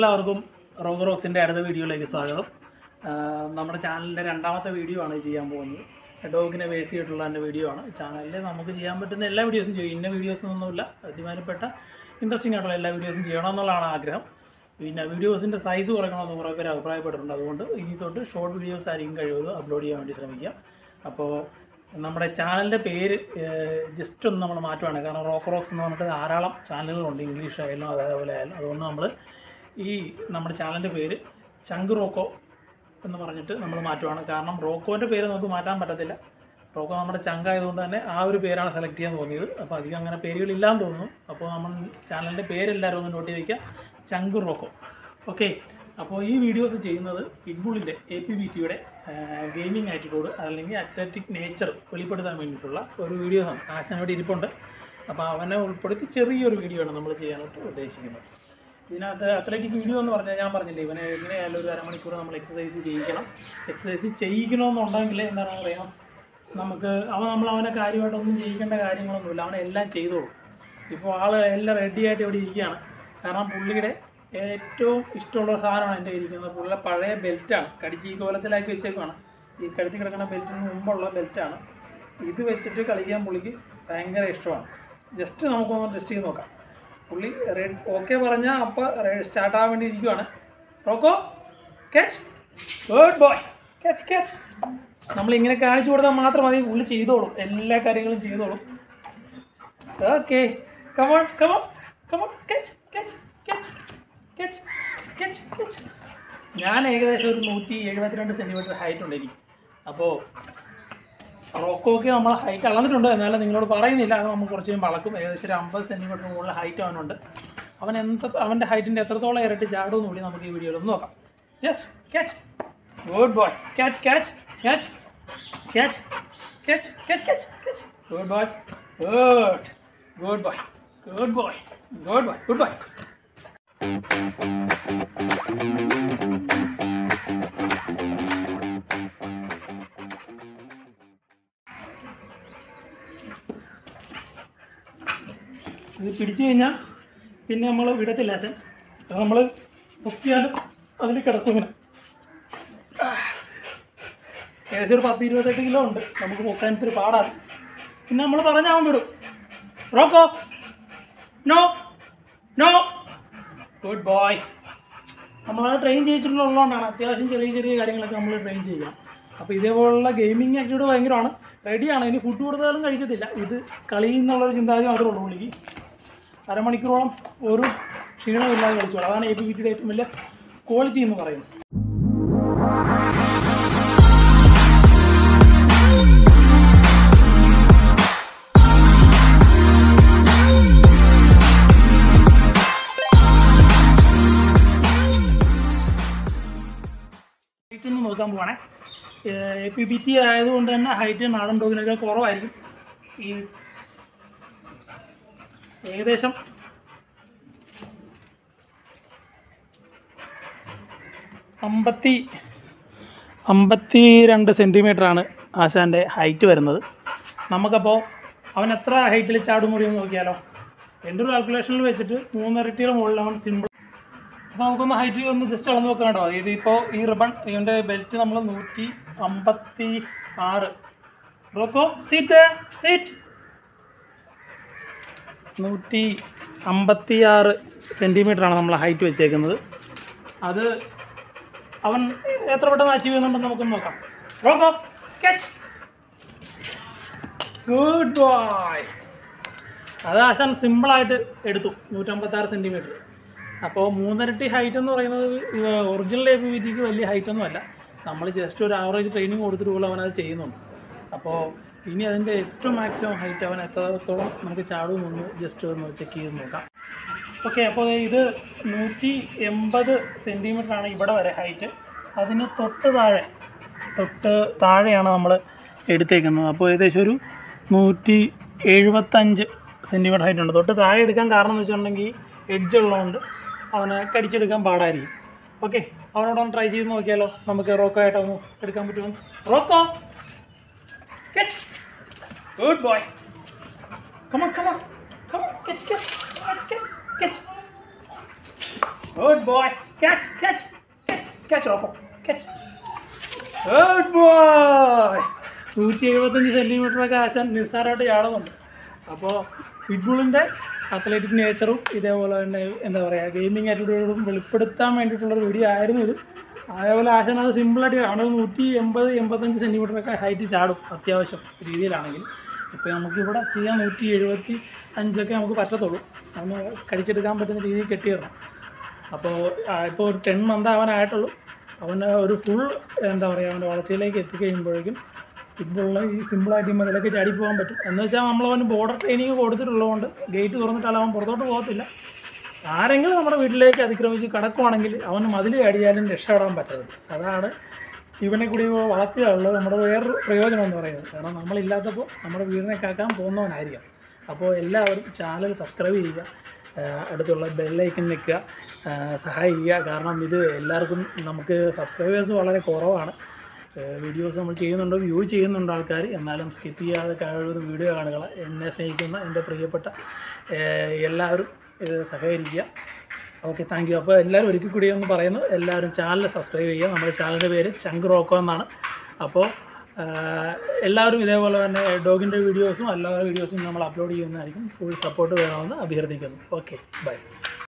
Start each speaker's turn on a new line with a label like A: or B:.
A: എല്ലാവർക്കും റോഗ് റോക്സിൻ്റെ അടുത്ത വീഡിയോയിലേക്ക് സ്വാഗതം ആഹ് നമ്മുടെ ചാനലിൻ്റെ രണ്ടാമത്തെ വീഡിയോ ആണ് ചെയ്യാൻ പോകുന്നത് ഡോഗിനെ ബേസ് ചെയ്തിട്ടുള്ള എൻ്റെ വീഡിയോ ആണ് ചാനലിൽ നമുക്ക് ചെയ്യാൻ പറ്റുന്ന എല്ലാ വീഡിയോസും ചെയ്യും ഇന്ന വീഡിയോസൊന്നുമില്ല അധികാരപ്പെട്ട ഇൻട്രസ്റ്റിംഗ് ആയിട്ടുള്ള എല്ലാ വീഡിയോസും ചെയ്യണമെന്നുള്ളതാണ് ആഗ്രഹം പിന്നെ വീഡിയോസിൻ്റെ സൈസ് കുറയ്ക്കണമെന്ന് കുറേ പേര് അഭിപ്രായപ്പെട്ടിട്ടുണ്ട് അതുകൊണ്ട് ഇനി തൊട്ട് ഷോർട്ട് വീഡിയോസ് ആയിരിക്കും കഴിവത് അപ്ലോഡ് ചെയ്യാൻ വേണ്ടി ശ്രമിക്കുക അപ്പോൾ നമ്മുടെ ചാനലിൻ്റെ പേര് ജസ്റ്റ് ഒന്ന് നമ്മൾ മാറ്റുവാണ് കാരണം റോക്ക് റോക്സ് എന്ന് പറഞ്ഞിട്ട് ധാരാളം ചാനലുകളുണ്ട് ഇംഗ്ലീഷ് ആയാലും അതേപോലെ ആയാലും അതുകൊണ്ട് നമ്മൾ ഈ നമ്മുടെ ചാനലിൻ്റെ പേര് ചങ്ക് റോക്കോ എന്ന് പറഞ്ഞിട്ട് നമ്മൾ മാറ്റുവാണ് കാരണം റോക്കോൻ്റെ പേര് നമുക്ക് മാറ്റാൻ പറ്റത്തില്ല റോക്കോ നമ്മുടെ ചങ്ക് ആയതുകൊണ്ട് തന്നെ ആ ഒരു പേരാണ് സെലക്ട് ചെയ്യാൻ തോന്നിയത് അപ്പോൾ അധികം അങ്ങനെ പേരുകളില്ലാന്ന് തോന്നുന്നു അപ്പോൾ നമ്മൾ ചാനലിൻ്റെ പേരെല്ലാവരും ഒന്ന് നോട്ട് ചെയ്ത് വയ്ക്കുക ചങ്ക് റോക്കോ ഓക്കെ അപ്പോൾ ഈ വീഡിയോസ് ചെയ്യുന്നത് പിറ്റ്ബുള്ളിൻ്റെ എ പി ബി ടിയുടെ ഗെയിമിംഗ് ആറ്റിറ്റ്യൂഡ് അല്ലെങ്കിൽ അത്ലറ്റിക് നേച്ചർ വെളിപ്പെടുത്താൻ വേണ്ടിയിട്ടുള്ള ഒരു വീഡിയോസാണ് ആശാനോട് ഇരിപ്പുണ്ട് അപ്പോൾ അവനെ ഉൾപ്പെടുത്തി ചെറിയൊരു വീഡിയോ ആണ് നമ്മൾ ചെയ്യാനായിട്ട് ഉദ്ദേശിക്കുന്നത് ഇതിനകത്ത് അത്ലറ്റിക് വീഡിയോ എന്ന് പറഞ്ഞാൽ ഞാൻ പറഞ്ഞില്ലേ ഇവനെ എങ്ങനെയായാലും ഒരു അരമണിക്കൂർ നമ്മൾ എക്സസൈസ് ചെയ്യിക്കണം എക്സസൈസ് ചെയ്യിക്കണമെന്നുണ്ടെങ്കിൽ എന്താണ് പറയുക നമുക്ക് അവൻ നമ്മൾ അവനെ കാര്യമായിട്ടൊന്നും ചെയ്യിക്കേണ്ട കാര്യങ്ങളൊന്നുമില്ല അവനെ എല്ലാം ചെയ്തോളും ഇപ്പോൾ ആൾ എല്ലാം റെഡിയായിട്ട് ഇവിടെ ഇരിക്കുകയാണ് കാരണം പുള്ളിയുടെ ഏറ്റവും ഇഷ്ടമുള്ള സാധനമാണ് എൻ്റെ ഇരിക്കുന്നത് പുള്ളിയുടെ പഴയ ബെൽറ്റാണ് കടിച്ച് ഈ കോലത്തിലാക്കി വെച്ചേക്കുവാണ് ഈ കഴുത്തി കിടക്കുന്ന ബെൽറ്റിന് മുമ്പുള്ള ബെൽറ്റാണ് ഇത് വെച്ചിട്ട് കളിക്കാൻ പുള്ളിക്ക് ഭയങ്കര ഇഷ്ടമാണ് ജസ്റ്റ് നമുക്കൊന്ന് ടെസ്റ്റ് ചെയ്ത് നോക്കാം പുള്ളി റെഡ് ഓക്കെ പറഞ്ഞാൽ അപ്പോൾ സ്റ്റാർട്ട് ആവാൻ വേണ്ടി ഇരിക്കുവാണ് Rocco catch good boy catch catch നമ്മൾ ഇങ്ങനെ കാണിച്ചു കൊടുത്താൽ മാത്രം മതി പുള്ളി ചെയ്തോളും എല്ലാ കാര്യങ്ങളും ചെയ്തോളും okay come on come on come on catch catch catch catch catch catch ഞാൻ ഏകദേശം ഒരു നൂറ്റി എഴുപത്തിരണ്ട് സെൻറ്റിമീറ്റർ ഹൈറ്റ് ഉണ്ട് എനിക്ക് അപ്പോൾ റോക്കോക്ക് നമ്മൾ ഹൈറ്റ് അളന്നിട്ടുണ്ട് എന്നാലും നിങ്ങളോട് പറയുന്നില്ല അത് നമുക്ക് കുറച്ച് കഴിയുമ്പോൾ അളക്കും ഏകദേശം ഒരു അമ്പത് സെൻറ്റിമീറ്റർ മുകളിൽ ഹൈറ്റ് അവനുണ്ട് അവൻ എന്ത അവൻ്റെ ഹൈറ്റിൻ്റെ എത്രത്തോളം ഇരട്ടി ചാടുമെന്ന് കൂടി നമുക്ക് ഈ വീഡിയോയിൽ ഒന്ന് നോക്കാം just catch good boy catch catch catch catch catch catch catch catch good boy good good boy good boy good boy good boy ഇത് പിടിച്ചു കഴിഞ്ഞാൽ പിന്നെ നമ്മൾ വിടത്തില്ല അച്ഛൻ അത് നമ്മൾ പൊക്കിയാലും അതിൽ കിടക്കും ഇങ്ങനെ ഏകദേശം ഒരു പത്ത് ഇരുപത്തെട്ട് കിലോ ഉണ്ട് നമുക്ക് പൊക്കാൻ ഇത്തിരി പാടാണ് പിന്നെ നമ്മൾ പറഞ്ഞാൽ അവൻ വിടും Rocco no no good boy നമ്മളത് ട്രെയിൻ ചെയ്തിട്ടുള്ളതുകൊണ്ടാണ് അത്യാവശ്യം ചെറിയ ചെറിയ കാര്യങ്ങളൊക്കെ നമ്മൾ ട്രെയിൻ ചെയ്യണം അപ്പോൾ ഇതേപോലുള്ള ഗെയിമിംഗ് ആക്ടിവിറ്റി ഭയങ്കരമാണ് റെഡിയാണ് ഇനി ഫുഡ് കൊടുത്താലും കഴിക്കത്തില്ല ഇത് കളി എന്നുള്ളൊരു ചിന്താഗതി മാത്രമേ ഉള്ളൂ പുള്ളിക്ക് അരമണിക്കൂറോളം ഒരു ക്ഷീണമില്ലാതെ കളിച്ചോളൂ അതാണ് എ പി വിറ്റിയുടെ ഏറ്റവും വലിയ ക്വാളിറ്റി എന്ന് പറയുന്നത് ഹൈറ്റ് ഒന്ന് നോക്കാൻ പോവാണേ എ പി ബി ടി ആയതുകൊണ്ട് തന്നെ ഹൈറ്റ് നാടൻ ഡോഗിനൊക്കെ കുറവായിരിക്കും ഈ ഏകദേശം അമ്പത്തി അമ്പത്തി രണ്ട് സെൻറ്റിമീറ്ററാണ് ആശാൻ്റെ ഹൈറ്റ് വരുന്നത് നമുക്കപ്പോൾ അവൻ എത്ര ഹൈറ്റിൽ ചാടും കൂടി ഒന്ന് നോക്കിയാലോ എൻ്റെ ഒരു കാൽക്കുലേഷനിൽ വെച്ചിട്ട് മൂന്നരട്ടിയുടെ മുകളിൽ അവൻ സിമ്പിൾ അപ്പോൾ നമുക്കൊന്ന് ഹൈറ്റ് ഒന്ന് ജസ്റ്റ് അളന്ന് നോക്കാം കേട്ടോ ഇതിപ്പോൾ ഈ റിബൺ ഇതിൻ്റെ ബെൽറ്റ് നമ്മൾ നൂറ്റി അമ്പത്തി ആറ് റോക്കോ സീറ്റ് സീറ്റ് നൂറ്റി അമ്പത്തി ആറ് സെൻറ്റിമീറ്ററാണ് നമ്മൾ ഹൈറ്റ് വെച്ചേക്കുന്നത് അത് അവൻ എത്ര പെട്ടെന്ന് അച്ചീവ് ചെയ്യുന്നുണ്ടെന്ന് നമുക്കൊന്ന് നോക്കാം റോക്കോ ക്യാച്ച് ഗുഡ് ബോയ് അത് ആശാൻ സിമ്പിളായിട്ട് എടുത്തു നൂറ്റമ്പത്താറ് സെൻറ്റിമീറ്റർ അപ്പോൾ മൂന്നരട്ടി ഹൈറ്റ് എന്ന് പറയുന്നത് ഒറിജിനൽ എ പി വി ടിക്ക് വലിയ ഹൈറ്റ് ഒന്നും അല്ല നമ്മൾ ജസ്റ്റ് ഒരു ആവറേജ് ട്രെയിനിങ് കൊടുത്തിട്ട് പോലും അവനത് ചെയ്യുന്നുണ്ട് അപ്പോൾ ഇനി അതിൻ്റെ ഏറ്റവും മാക്സിമം ഹൈറ്റ് അവൻ എത്രത്തോളം നമുക്ക് ചാടുമെന്നൊന്ന് ജസ്റ്റ് ഒന്ന് ചെക്ക് ചെയ്ത് നോക്കാം ഓക്കെ അപ്പോൾ ഇത് നൂറ്റി എൺപത് സെൻറ്റിമീറ്ററാണ് ഇവിടെ വരെ ഹൈറ്റ് അതിന് തൊട്ട് താഴെ തൊട്ട് താഴെയാണ് നമ്മൾ എടുത്തേക്കുന്നത് അപ്പോൾ ഏകദേശം ഒരു നൂറ്റി എഴുപത്തഞ്ച് സെൻറ്റിമീറ്റർ ഹൈറ്റ് ഉണ്ട് തൊട്ട് താഴെ എടുക്കാൻ കാരണം എന്ന് വെച്ചിട്ടുണ്ടെങ്കിൽ എഡ്ജ് ഉള്ളതുകൊണ്ട് അവനെ കടിച്ചെടുക്കാൻ പാടായിരിക്കും ഓക്കെ അവനോടൊന്ന് ട്രൈ ചെയ്ത് നോക്കിയാലോ നമുക്ക് റോക്കോ ആയിട്ടൊന്ന് എടുക്കാൻ പറ്റുമോ Rocco Catch. Good boy. Come on, come on. Come on. Catch, catch. Catch, catch, catch. Good boy catch catch catch Rocco catch good boy നൂറ്റി എഴുപത്തഞ്ച് സെൻറ്റിമീറ്ററൊക്കെ ആശാൻ നിസ്സാരമായിട്ട് ചാടുന്നുണ്ട് അപ്പോൾ പിറ്റ്ബുളിൻ്റെ അത്ലറ്റിക് നേച്ചറും ഇതേപോലെ തന്നെ എന്താ പറയുക ഗെയിമിംഗ് ആറ്റിറ്റ്യൂഡും വെളിപ്പെടുത്താൻ വേണ്ടിയിട്ടുള്ളൊരു വീഡിയോ ആയിരുന്നു ഇത് അതേപോലെ ആശാൻ അത് സിമ്പിളായിട്ട് കാണും നൂറ്റി എൺപത് എൺപത്തഞ്ച് സെൻറ്റിമീറ്ററൊക്കെ ഹൈറ്റ് ചാടും അത്യാവശ്യം രീതിയിലാണെങ്കിൽ ഇപ്പോൾ നമുക്കിവിടെ ചെയ്യാൻ നൂറ്റി എഴുപത്തി അഞ്ചൊക്കെ നമുക്ക് പറ്റത്തുള്ളൂ അതൊന്ന് കഴിച്ചെടുക്കാൻ പറ്റുന്ന രീതിയിൽ കെട്ടിയിടണം അപ്പോൾ ഇപ്പോൾ ഒരു ടെൻ മന്ത് ആവാനായിട്ടുള്ളൂ അവന് ഒരു ഫുൾ എന്താ പറയുക അവൻ്റെ വളർച്ചയിലേക്ക് എത്തിക്കഴിയുമ്പോഴേക്കും ഫുട്ബോളിൽ ഈ സിമ്പിളായിട്ട് ഈ മതിലൊക്കെ ചാടി പോകാൻ പറ്റും എന്ന് വെച്ചാൽ നമ്മൾ അവന് ബോർഡർ ട്രെയിനിങ് കൊടുത്തിട്ടുള്ളതുകൊണ്ട് ഗേറ്റ് തുറന്നിട്ടാൽ അവൻ പുറത്തോട്ട് പോകത്തില്ല ആരെങ്കിലും നമ്മുടെ വീട്ടിലേക്ക് അതിക്രമിച്ച് കടക്കുവാണെങ്കിൽ അവന് മതിൽ ചാടിയാലും രക്ഷപ്പെടാൻ പറ്റരുത് അതാണ് ഇവനെ കൂടി വളർത്തിയുള്ളത് നമ്മുടെ വേറൊരു പ്രയോജനം എന്ന് പറയുന്നത് കാരണം നമ്മളില്ലാത്തപ്പോൾ നമ്മുടെ വീടിനെ കാക്കാൻ പോകുന്നവനായിരിക്കാം അപ്പോൾ എല്ലാവരും ചാനൽ സബ്സ്ക്രൈബ് ചെയ്യുക ആഹ് അടുത്തുള്ള ബെല്ലൈക്കൻ നിൽക്കുക ആഹ് സഹായിക്കുക കാരണം ഇത് എല്ലാവർക്കും നമുക്ക് സബ്സ്ക്രൈബേഴ്സ് വളരെ കുറവാണ് വീഡിയോസ് നമ്മൾ ചെയ്യുന്നുണ്ട് വ്യൂ ചെയ്യുന്നുണ്ട് ആൾക്കാർ എന്നാലും സ്കിപ്പ് ചെയ്യാതെ കഴിവതും വീഡിയോ കാണുക എന്നെ സ്നേഹിക്കുന്ന എൻ്റെ പ്രിയപ്പെട്ട ആഹ് എല്ലാവരും ഇത് സഹകരിക്കുക ഓക്കെ താങ്ക് യു അപ്പോൾ എല്ലാവരും ഒരിക്കൽ കൂടി ഒന്ന് പറയുന്നു എല്ലാവരും ചാനൽ സബ്സ്ക്രൈബ് ചെയ്യുക നമ്മുടെ ചാനലിൻ്റെ പേര് ചങ്ക് റോക്കോ എന്നാണ് അപ്പോൾ ആഹ് എല്ലാവരും ഇതേപോലെ തന്നെ ഡോഗിൻ്റെ വീഡിയോസും എല്ലാ വീഡിയോസും നമ്മൾ അപ്ലോഡ് ചെയ്യുന്നതായിരിക്കും ഫുൾ സപ്പോർട്ട് വേണമെന്ന് അഭ്യർത്ഥിക്കുന്നു ഓക്കെ ബൈ